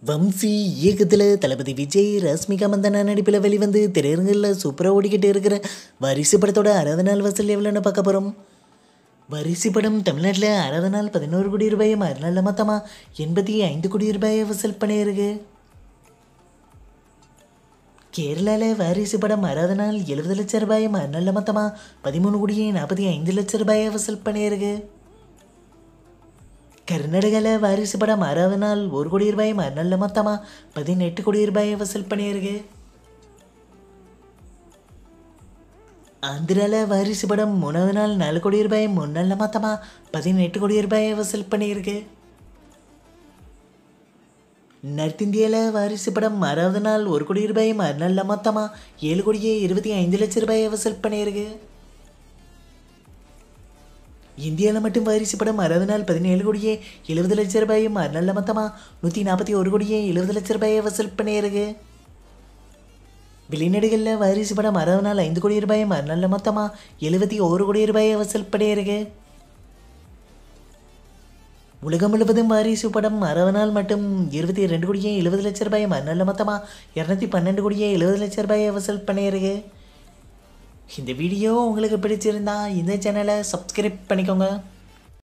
வம்சி இயக்கத்தில் தளபதி விஜய் ரஷ்மிகா மந்தனா நடிப்பில் வெளிவந்து திரையரங்கில் சூப்பராக ஓடிக்கிட்டு இருக்கிற வாரிசு படத்தோட அறுபது நாள் வசூல் எவ்வளோன்னு பார்க்க போகிறோம் வாரிசு படம் தமிழ்நாட்டில் அறுபது நாள் பதினோரு கோடி ரூபாயை மறுநாள் மொத்தமாக எண்பத்தி ஐந்து கோடி ரூபாயை வசூல் பண்ணியிருக்கு கேரளாவில் வாரிசு படம் அறுபது நாள் எழுபது லட்சம் ரூபாயை மறுநாள் மொத்தமாக பதிமூணு கோடியே நாற்பத்தி ஐந்து லட்சம் ரூபாயை வசூல் பண்ணியிருக்கு கர்நாடகாவில் வாரிசு படம் அறுபது நாள் ஒரு கோடி ரூபாய் மறுநாளில் மொத்தமாக பதினெட்டு கோடி ரூபாயை வசூல் பண்ணியிருக்கு ஆந்திராவில் வாரிசு படம் மூணாவது நாள் நாலு கோடி ரூபாய் மூணு நாளில் மொத்தமாக பதினெட்டு கோடி ரூபாயை வசூல் பண்ணியிருக்கு நார்த் இந்தியாவில் வாரிசு படம் ஆறாவது நாள் ஒரு கோடி ரூபாய் மறுநாளில் மொத்தமாக ஏழு கோடியே இருபத்தி ஐந்து லட்சம் ரூபாயை வசூல் பண்ணியிருக்கு இந்தியாவில் மட்டும் வாரிசு படம் அறுபது நாள் பதினேழு கோடியே எழுபது லட்ச ரூபாயும் மறுநாளில் மொத்தமாக நூற்றி நாற்பத்தி ஒரு கோடியே எழுபது லட்ச ரூபாயை வசூல் பண்ணியிருக்கு வெளிநாடுகளில் வாரிசு படம் அறுபது நாள் ஐந்து கோடி ரூபாயும் மறுநாளில் மொத்தமாக எழுபத்தி ஒரு கோடி ரூபாயை வசூல் பண்ணியிருக்கு உலகம் முழுவதும் வாரிசு படம் அறுபது நாள் மட்டும் இருபத்தி ரெண்டு கோடியே எழுபது லட்ச ரூபாயை மறுநாளில் மொத்தமாக இரநூத்தி பன்னெண்டு கோடியே எழுபது லட்ச ரூபாயை வசூல் பண்ணியிருக்கு இந்த வீடியோ உங்களுக்கு பிடிச்சிருந்தா இந்த சேனலை சப்ஸ்கிரைப் பண்ணிக்கோங்க